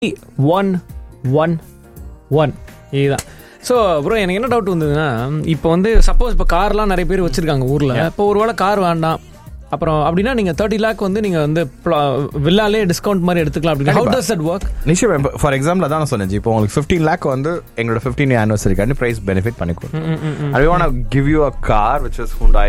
One one one இதுதான் so bro எனக்கு என்ன டவுட் வந்ததுன்னா இப்போ வந்து சப்போஸ் இப்போ கார்லாம் நிறைய பேர் வச்சிருக்காங்க ஊரில் இப்போ ஒரு வேளை கார் வேண்டாம் அப்புறம் அப்படின்னா நீங்கள் தேர்ட்டி லேக் வந்து நீங்கள் வந்து வில்லாலே டிஸ்கவுண்ட் மாதிரி எடுத்துக்கலாம் அப்படின்னா ஹவு டஸ் தட் ஒர்க் நிச்சயம் ஃபார் எக்ஸாம்பிள் அதான் நான் சொன்னேன் இப்போ உங்களுக்கு ஃபிஃப்டீன் லேக் வந்து எங்களோட ஃபிஃப்டீன் ஆனிவர்சரிக்காண்டி ப்ரைஸ் பெனிஃபிட் பண்ணி கொடுக்கும் I want give you a car which is Hyundai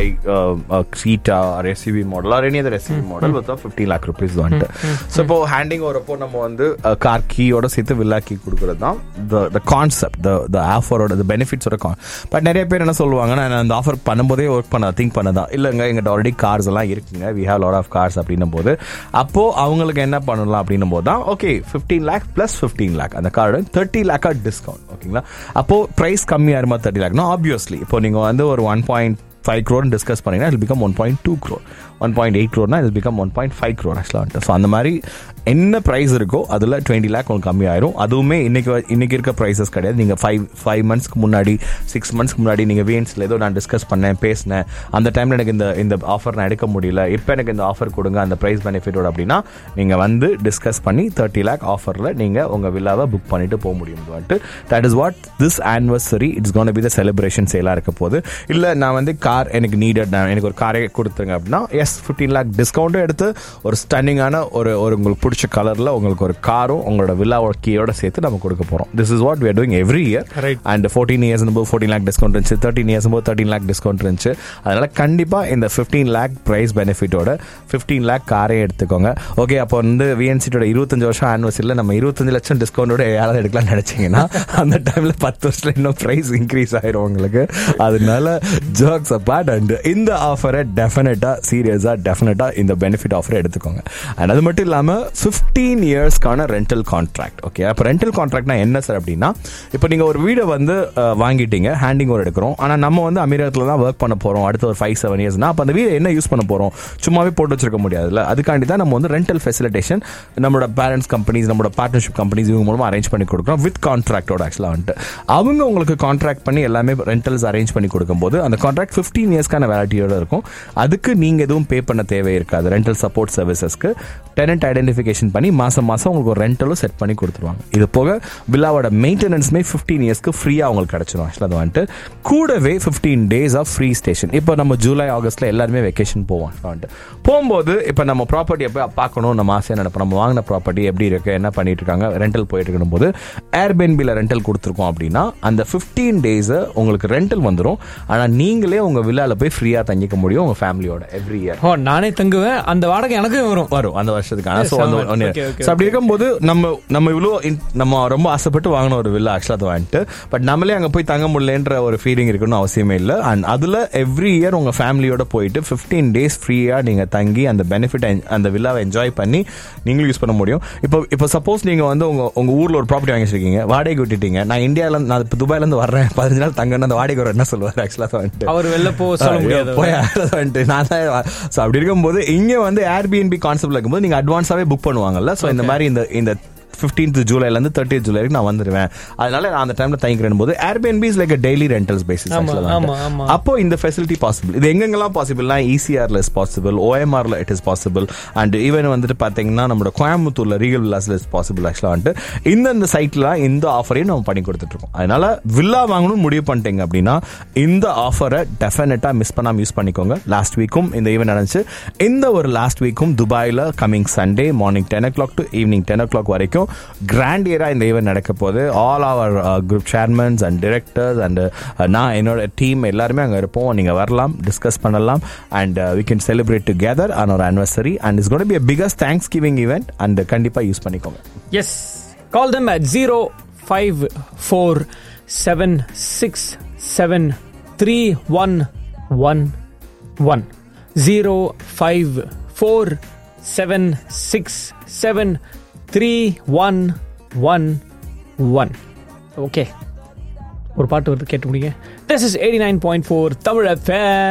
சீட்டா or SUV model or any other SUV model with fifteen lakh rupees வந்துட்டு ஸோ இப்போ ஹேண்டிங் வரப்போ நம்ம வந்து கார் கீயோட சேர்த்து வில்லா கீ கொடுக்குறது தான் த கான்செப்ட் த த ஆஃபரோட த பெனிஃபிட்ஸோட கான் பட் நிறைய பேர் என்ன சொல்லுவாங்க நான் அந்த ஆஃபர் பண்ணும்போதே ஒர்க் பண்ண திங்க் பண்ணதான் இல்லைங்க எங்கிட்ட ஆல்ரெடி கார்ஸ் எல்லாம் இருக்குங்க we have lot of cars அப்படின்னும் போது அப்போ அவங்களுக்கு என்ன பண்ணலாம் அப்படின்னும் போது தான் okay fifteen lakh plus fifteen lakh அந்த கார்டு தேர்ட்டி லேக்கா டிஸ்கவுண்ட் ஓகேங்களா அப்போ பிரைஸ் கம்மியாக இருமா தேர்ட்டி லேக்னா ஆப்வியஸ்லி இப்போ நீங்கள் வந்து ஒரு one point five crore discuss பண்ணீங்கன்னா it become one point two crore one point eight க்ரோர்னா it become one point five crore ஆக்சுவலாக வந்துட்டு ஸோ அந்த மாதிரி என்ன ப்ரைஸ் இருக்கோ அதில் டுவெண்ட்டி லேக் உங்களுக்கு கம்மியாயிரும் அதுவுமே இன்னைக்கு இன்னைக்கு இருக்க ப்ரைஸஸ் கிடையாது நீங்கள் ஃபைவ் ஃபைவ் மந்த்ஸ்க்கு முன்னாடி சிக்ஸ் மந்த்ஸ்க்கு முன்னாடி நீங்கள் வேன்ஸில் ஏதோ நான் டிஸ்கஸ் பண்ணேன் பேசினேன் அந்த டைமில் எனக்கு இந்த இந்த ஆஃபர் நான் எடுக்க முடியல இப்போ எனக்கு இந்த ஆஃபர் கொடுங்க அந்த ப்ரைஸ் பெனிஃபிட்டோட அப்படின்னா நீங்கள் வந்து டிஸ்கஸ் பண்ணி தேர்ட்டி லேக் ஆஃபரில் நீங்கள் உங்கள் வில்லாவை புக் பண்ணிட்டு போக முடியும் வந்துட்டு that is what this anniversary it's gonna be the celebration சேலாக இருக்க போது இல்லை நான் வந்து கார் எனக்கு நீடட் நான் எனக்கு ஒரு காரே கொடுத்துருங்க அப்படின்னா எஸ் ஃபிஃப்டீன் லேக் டிஸ்கவுண்ட்டும் எடுத்து ஒரு ஸ்டன்னிங்கான ஒரு ஒரு உங்களுக்கு பிடிச்ச கலரில் உங்களுக்கு ஒரு காரும் உங்களோட வில்லாவோட கீயோட சேர்த்து நம்ம கொடுக்க போகிறோம் this is what we're doing every year Right. And fourteen years போது ஃபோர்டீன் லேக் டிஸ்கவுண்ட் இருந்துச்சு தேர்ட்டின் இயர்ஸ் போது தேர்ட்டின் லேக் டிஸ்கவுண்ட் இருந்துச்சு அதனால கண்டிப்பாக இந்த ஃபிஃப்டீன் லேக் ப்ரைஸ் பெனிஃபிட்டோட ஃபிஃப்டீன் லேக் காரே எடுத்துக்கோங்க ஓகே அப்போ வந்து விஎன்சியோட இருபத்தஞ்சு வருஷம் ஆனிவர்சரியில் நம்ம இருபத்தஞ்சு லட்சம் டிஸ்கவுண்டோட யாராவது எடுக்கலாம்னு நினைச்சீங்கன்னா அந்த டைமில் பத்து வருஷத்துல இன்னும் ப்ரைஸ் இன்க்ரீஸ் ஆயிரும் உங்களுக்கு அதனால ஜர்க்ஸ் அப்பார்ட் அண்ட் இந்த ஆஃபரை டெஃபினட்டாக சீரியஸாக டெஃபினட்டாக இந்த பெனிஃபிட் ஆஃபரை எடுத்துக்கோங்க அண்ட் அது மட்டும் இல்லாமல் ஃபிஃப்டீன் இயர்ஸ்க்கான ரெண்டல் கான்ட்ராக்ட் ஓகே அப்போ ரெண்டல் கான்ட்ராக்ட்னா என்ன சார் அப்படின்னா இப்போ நீங்கள் ஒரு வீடை வந்து அஹ், வாங்கிட்டீங்க ஹேண்டிங் ஓவர் எடுக்கிறோம் ஆனால் நம்ம வந்து அமீரகத்தில் தான் ஒர்க் பண்ண போகிறோம் அடுத்த ஒரு ஃபைவ் செவன் இயர்ஸ்னா அப்போ அந்த வீடை என்ன யூஸ் பண்ண போகிறோம் சும்மாவே போட்டு வச்சிருக்க முடியாதுல்ல அதுக்காண்டி தான் நம்ம வந்து ரெண்டல் ஃபெசிலிட்டேஷன் நம்மளோட பேரண்ட்ஸ் கம்பெனிஸ் நம்மளோட பார்ட்னர்ஷிப் கம்பெனிஸ் இவங்க மூலமாக அரேஞ்ச் பண்ணி கொடுக்குறோம் வித் கான்ட்ராக்டோட ஆக்சுவலாக வந்துட்டு அவங்க உங்களுக்கு கான்ட்ராக்ட் பண்ணி எல்லாமே ரெண்டல்ஸ் அரேஞ்ச் பண்ணி கொடுக்கும்போது அந்த கான்ட்ராக்ட் ஃபிஃப்டீன் இயர்ஸ்க்கான வேலிட்டியோட இருக்கும் அதுக்கு நீங்கள் எதுவும் பே பண்ண தேவை இருக்காது ரெண்டல் சப்போர்ட் சர்வீசஸ்க்கு டெனன்ட் ஐடென்டிஃபிகேஷன் பண்ணி மாசம் மாசம் உங்களுக்கு ஒரு ரெண்டலும் செட் பண்ணி கொடுத்துருவாங்க இது போக வில்லாவோட மெயின்டெனன்ஸ்மே ஃபிஃப்டீன் இயர்ஸ்க்கு ஃப்ரீயாக உங்களுக்கு கிடைச்சிடும் ஆக்சுவலாக அது வந்துட்டு கூடவே fifteen days of free station இப்போ நம்ம ஜூலை ஆகஸ்ட்ல எல்லாருமே வெக்கேஷன் போவோம் actually வந்துட்டு போகும்போது இப்போ நம்ம ப்ராப்பர்ட்டியை போய் பார்க்கணும் நம்ம ஆசையாக நினைப்போம் நம்ம வாங்கின ப்ராப்பர்ட்டி எப்படி இருக்கு என்ன பண்ணிட்டு இருக்காங்க ரெண்டல் போயிட்டு இருக்கணும் போது ஏர்பென்பியில் ரெண்டல் கொடுத்துருக்கோம் அப்படின்னா அந்த ஃபிஃப்டீன் டேஸ் உங்களுக்கு ரெண்டல் வந்துடும் ஆனால் நீங்களே உங்கள் வில்லால போய் ஃப்ரீயாக தங்கிக்க முடியும் உங்கள் ஃபேமிலியோட எவ்ரி இயர் ஓ நானே தங்குவேன் அந்த வாடகை எனக்கும் வரும் வரும் அந்த வருஷத்துக்கான ஸோ அந்த செம. ஒன் Okay, okay, ஸோ அப்படி இருக்கும்போது நம்ம நம்ம இவ்வளோ நம்ம ரொம்ப ஆசைப்பட்டு வாங்கின ஒரு வில்லா ஆக்சுவலாக அது வந்துட்டு பட் நம்மளே அங்கே போய் தங்க முடியலன்ற ஒரு ஃபீலிங் இருக்கணும் அவசியமே இல்லை அண்ட் அதில் எவ்ரி இயர் உங்கள் ஃபேமிலியோட போயிட்டு ஃபிஃப்டீன் டேஸ் ஃப்ரீயாக நீங்கள் தங்கி அந்த பெனிஃபிட் அந்த வில்லாவை என்ஜாய் பண்ணி நீங்களும் யூஸ் பண்ண முடியும் இப்போ இப்போ சப்போஸ் நீங்கள் வந்து உங்கள் உங்கள் ஊரில் ஒரு ப்ராப்பர்ட்டி வாங்கி வச்சிருக்கீங்க வாடகை விட்டுட்டீங்க நான் இந்தியாவில் நான் இப்போ துபாயிலேருந்து வர்றேன் பதினஞ்சு நாள் தங்கன்னு அந்த வாடகை என்ன சொல்லுவார் ஆக்சுவலாக வந்துட்டு அவர் வெளில போக சொல்ல முடியாது போய் வந்துட்டு நான் தான் ஸோ அப்படி இருக்கும்போது இங்கே வந்து ஏர்பிஎன்பி கான்செப்ட்ல இருக்கும்போது நீங்கள் அட்வான்ஸாகவே புக் பண்ணுவாங்கல்ல ஸோ இந்த மாதிரி இந்த இந்த ஃபிஃப்டீன்த் ஜூலைலேருந்து தேர்ட்டி ஜூலை வரைக்கும் நான் வந்துடுவேன் அதனால நான் அந்த டைம்ல தங்கிக்கிறேன் போது Airbnb is like daily rentals basis ஆமா, ஆமா, ஆமா. அப்போ இந்த ஃபெசிலிட்டி பாசிபிள் இது எங்கெங்கெல்லாம் பாசிபிள்னா இசிஆர்ல இஸ் பாசிபிள் ஓஎம்ஆர்ல it is possible and even வந்துட்டு பார்த்தீங்கன்னா நம்மளோட கோயம்புத்தூர்ல ரீகல் வில்லாஸ்ல இஸ் பாசிபிள் ஆக்சுவலாக வந்துட்டு இந்தந்த சைட்ல இந்த ஆஃபரையும் நம்ம பண்ணி கொடுத்துட்டு இருக்கோம் அதனால வில்லா வாங்கணும்னு முடிவு பண்ணிட்டீங்க அப்படின்னா இந்த ஆஃபரை டெஃபினட்டா மிஸ் பண்ணாம யூஸ் பண்ணிக்கோங்க லாஸ்ட் வீக்கும் இந்த ஈவெண்ட் நடந்துச்சு இந்த ஒரு லாஸ்ட் வீக்கும் துபாயில coming Sunday morning ten o'clock to evening ten o'clock வரைக்கும் கிராண்ட் இயரா இந்த ஈவெண்ட் நடக்க போது all our group chairmans and directors and நான் என்னோட டீம் எல்லாருமே அங்கே இருப்போம் நீங்கள் வரலாம் டிஸ்கஸ் பண்ணலாம் and we can celebrate together on ஒரு anniversary and is got be a biggest thanks giving event and கண்டிப்பாக யூஸ் பண்ணிக்கோங்க yes call them at zero five four seven six seven three one one one zero five four seven six seven three one one one okay ஒரு பாட்டு வருது கேட்டு முடியுங்க this is eighty nine point four Tamil FM